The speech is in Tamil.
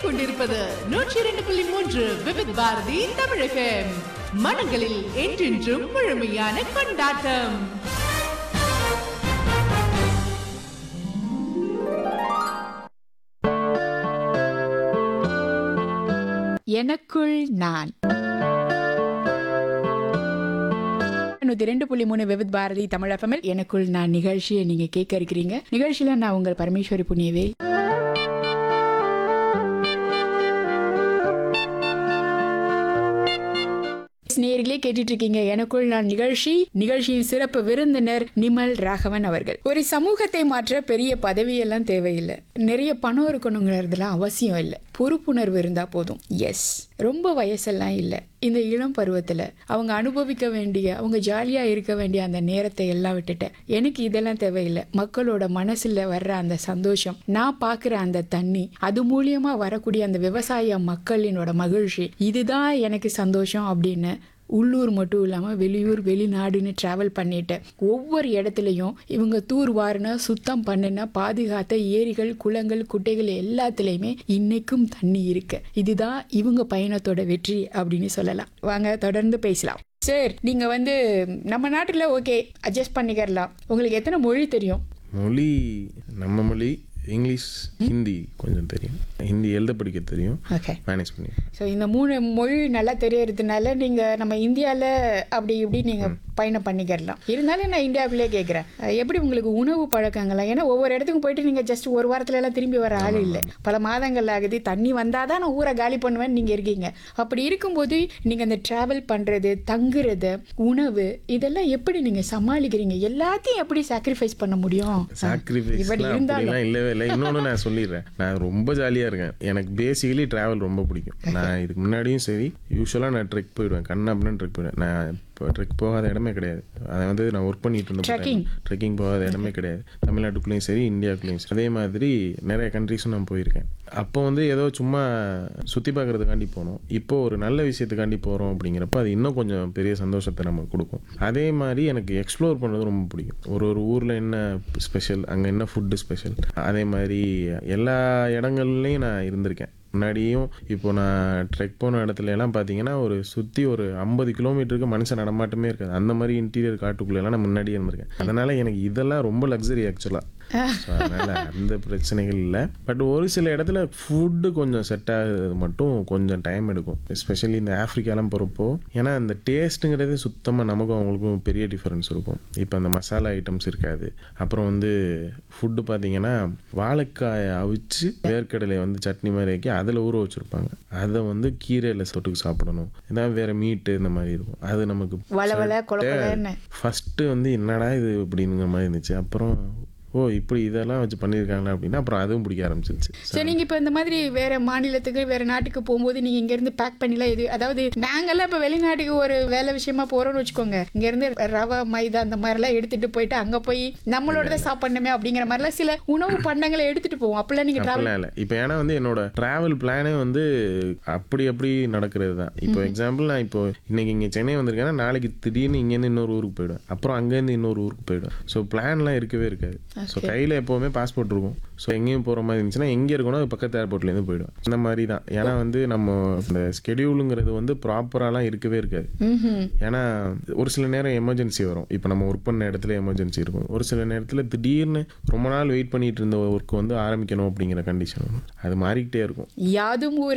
கேட்டுக்கொண்டிருப்பது நூற்றி இரண்டு புள்ளி மூன்று விவித் பாரதி தமிழகம் மனங்களில் என்றென்றும் முழுமையான கொண்டாட்டம் எனக்குள் நான் நூத்தி ரெண்டு புள்ளி மூணு விவித் பாரதி தமிழ் எஃப்எம்எல் எனக்குள் நான் நிகழ்ச்சியை நீங்க கேட்க இருக்கிறீங்க நிகழ்ச்சியில நான் உங்கள் பரமேஸ்வரி புண்ணியவே நேர்களே கேட்டுட்டு இருக்கீங்க எனக்குள் நான் நிகழ்ச்சி நிகழ்ச்சியின் சிறப்பு விருந்தினர் நிமல் ராகவன் அவர்கள் ஒரு சமூகத்தை மாற்ற பெரிய பதவியெல்லாம் தேவையில்லை நிறைய பணம் இருக்கணுங்கிறதுலாம் அவசியம் இல்லை பொறுப்புணர்வு இருந்தா போதும் எஸ் ரொம்ப வயசெல்லாம் இல்லை இந்த இளம் பருவத்துல அவங்க அனுபவிக்க வேண்டிய அவங்க ஜாலியா இருக்க வேண்டிய அந்த நேரத்தை எல்லாம் விட்டுட்டேன் எனக்கு இதெல்லாம் தேவையில்லை மக்களோட மனசுல வர்ற அந்த சந்தோஷம் நான் பார்க்குற அந்த தண்ணி அது மூலியமா வரக்கூடிய அந்த விவசாய மக்களினோட மகிழ்ச்சி இதுதான் எனக்கு சந்தோஷம் அப்படின்னு உள்ளூர் மட்டும் இல்லாமல் வெளியூர் வெளிநாடுன்னு ட்ராவல் பண்ணிட்டு ஒவ்வொரு இடத்துலையும் இவங்க தூர் வாருனா சுத்தம் பண்ணுனா பாதுகாத்த ஏரிகள் குளங்கள் குட்டைகள் எல்லாத்துலேயுமே இன்னைக்கும் தண்ணி இருக்கு இதுதான் இவங்க பயணத்தோட வெற்றி அப்படின்னு சொல்லலாம் வாங்க தொடர்ந்து பேசலாம் சார் நீங்கள் வந்து நம்ம நாட்டில் ஓகே அட்ஜஸ்ட் பண்ணிக்கிறலாம் உங்களுக்கு எத்தனை மொழி தெரியும் மொழி நம்ம மொழி இங்கிலீஷ் ஹிந்தி கொஞ்சம் தெரியும் ஹிந்தி எழுத படிக்க தெரியும் ஓகே மேனேஜ் பண்ணி ஸோ இந்த மூணு மொழி நல்லா தெரியறதுனால நீங்கள் நம்ம இந்தியாவில் அப்படி இப்படி நீங்கள் பயணம் பண்ணிக்கிறலாம் இருந்தாலும் நான் இந்தியாவிலே கேட்குறேன் எப்படி உங்களுக்கு உணவு பழக்கங்கள்லாம் ஏன்னா ஒவ்வொரு இடத்துக்கும் போயிட்டு நீங்கள் ஜஸ்ட் ஒரு வாரத்துல எல்லாம் திரும்பி வர ஆள் இல்லை பல மாதங்கள் ஆகுது தண்ணி வந்தால் தான் நான் ஊரை காலி பண்ணுவேன்னு நீங்கள் இருக்கீங்க அப்படி இருக்கும்போது நீங்கள் அந்த ட்ராவல் பண்ணுறது தங்குறது உணவு இதெல்லாம் எப்படி நீங்கள் சமாளிக்கிறீங்க எல்லாத்தையும் எப்படி சாக்ரிஃபைஸ் பண்ண முடியும் சாக்ரிஃபைஸ் இப்படி இருந்தாலும் அப்படிலாம் இல்லவே இல்லை இன்னொன்று நான் சொல்லிடுறேன் நான் ரொம்ப ஜாலியாக இருக்கேன் எனக்கு பேசிக்கலி ட்ராவல் ரொம்ப பிடிக்கும் நான் இதுக்கு முன்னாடியும் சரி யூஸ்வலாக நான் ட்ரெக் போயிடுவேன் கண்ணா அப்படின்னு ட்ரெக் போயிடுவேன் நான் இப்போ ட்ரெக் போகாத இடமே கிடையாது அதை வந்து நான் ஒர்க் பண்ணிட்டு Trekking. இருந்தேன் ட்ரெக்கிங் போகாத இடமே கிடையாது தமிழ்நாட்டுக்குள்ளேயும் சரி இந்தியாவுக்குள்ளேயும் சரி அதே மாதிரி நிறைய கண்ட்ரிஸும் நான் போயிருக்கேன் அப்போ வந்து ஏதோ சும்மா சுற்றி பார்க்கறதுக்காண்டி போனோம் இப்போ ஒரு நல்ல விஷயத்துக்காண்டி போகிறோம் அப்படிங்கிறப்ப அது இன்னும் கொஞ்சம் பெரிய சந்தோஷத்தை நமக்கு கொடுக்கும் அதே மாதிரி எனக்கு எக்ஸ்ப்ளோர் பண்ணுறது ரொம்ப பிடிக்கும் ஒரு ஒரு ஊரில் என்ன ஸ்பெஷல் அங்கே என்ன ஃபுட்டு ஸ்பெஷல் அதே மாதிரி எல்லா இடங்கள்லையும் நான் இருந்திருக்கேன் முன்னாடியும் இப்போ நான் ட்ரெக் போன இடத்துல எல்லாம் பார்த்தீங்கன்னா ஒரு சுற்றி ஒரு ஐம்பது கிலோமீட்டருக்கு மனுஷன் நடமாட்டமே இருக்காது அந்த மாதிரி இன்டீரியர் காட்டுக்குள்ள எல்லாம் நான் முன்னாடியே இருந்திருக்கேன் அதனால எனக்கு இதெல்லாம் ரொம்ப லக்ஸரி ஆக்சுவலாக அதனால அந்த பிரச்சனைகள் இல்லை பட் ஒரு சில இடத்துல ஃபுட்டு கொஞ்சம் செட் ஆகுறது மட்டும் கொஞ்சம் டைம் எடுக்கும் எஸ்பெஷலி இந்த ஆஃப்ரிக்காலாம் போகிறப்போ ஏன்னா அந்த டேஸ்ட்டுங்கிறது சுத்தமாக நமக்கும் அவங்களுக்கும் பெரிய டிஃபரன்ஸ் இருக்கும் இப்போ அந்த மசாலா ஐட்டம்ஸ் இருக்காது அப்புறம் வந்து ஃபுட்டு பார்த்தீங்கன்னா வாழைக்காயை அவிச்சு வேர்க்கடலையை வந்து சட்னி மாதிரி ஆக்கி அதில் ஊற வச்சுருப்பாங்க அதை வந்து கீரையில் தொட்டுக்கு சாப்பிடணும் இதான் வேறு மீட்டு இந்த மாதிரி இருக்கும் அது நமக்கு வளவள கொலகொலன்னு ஃபஸ்ட்டு வந்து என்னடா இது அப்படிங்கிற மாதிரி இருந்துச்சு அப்புறம் ஓ இப்படி இதெல்லாம் வச்சு பண்ணியிருக்காங்களா அப்படின்னா அப்புறம் அதுவும் பிடிக்க ஆரம்பிச்சிருச்சு சரி நீங்க இப்ப இந்த மாதிரி வேற மாநிலத்துக்கு வேற நாட்டுக்கு போகும்போது நீங்க இங்க இருந்து பேக் பண்ணிலாம் எது அதாவது நாங்கெல்லாம் இப்ப வெளிநாட்டுக்கு ஒரு வேலை விஷயமா போறோம்னு வச்சுக்கோங்க இங்க இருந்து ரவை மைதா அந்த மாதிரி எல்லாம் எடுத்துட்டு போயிட்டு அங்க போய் நம்மளோட தான் சாப்பிடணுமே அப்படிங்கிற மாதிரிலாம் சில உணவு பண்டங்களை எடுத்துட்டு போவோம் அப்பெல்லாம் நீங்க டிராவல் அப்படிலாம் இல்லை இப்போ ஏன்னா வந்து என்னோட டிராவல் பிளானே வந்து அப்படி அப்படி நடக்கிறது தான் இப்போ எக்ஸாம்பிள் நான் இப்போ இன்னைக்கு இங்கே சென்னை வந்திருக்கேன்னா நாளைக்கு திடீர்னு இங்கேருந்து இன்னொரு ஊருக்கு போயிடுவேன் அப்புறம் அங்கேருந்து இன்னொரு ஊருக்கு போயிடுவேன் ஸோ பிளான்லாம் இருக்கவே இருக்காது ஸோ கையில் எப்போவுமே பாஸ்போர்ட் இருக்கும் ஸோ எங்கேயும் போகிற மாதிரி இருந்துச்சுன்னா எங்கே இருக்கணும் அது பக்கத்து ஏர்போர்ட்லேருந்து போயிடும் இந்த மாதிரி தான் ஏன்னா வந்து நம்ம இந்த ஸ்கெடியூலுங்கிறது வந்து ப்ராப்பராலாம் இருக்கவே இருக்காது ஏன்னா ஒரு சில நேரம் எமர்ஜென்சி வரும் இப்போ நம்ம ஒர்க் பண்ண இடத்துல எமர்ஜென்சி இருக்கும் ஒரு சில நேரத்தில் திடீர்னு ரொம்ப நாள் வெயிட் பண்ணிட்டு இருந்த ஒர்க் வந்து ஆரம்பிக்கணும் அப்படிங்கிற கண்டிஷன் வரும் அது மாறிக்கிட்டே இருக்கும் யாதும் ஊரே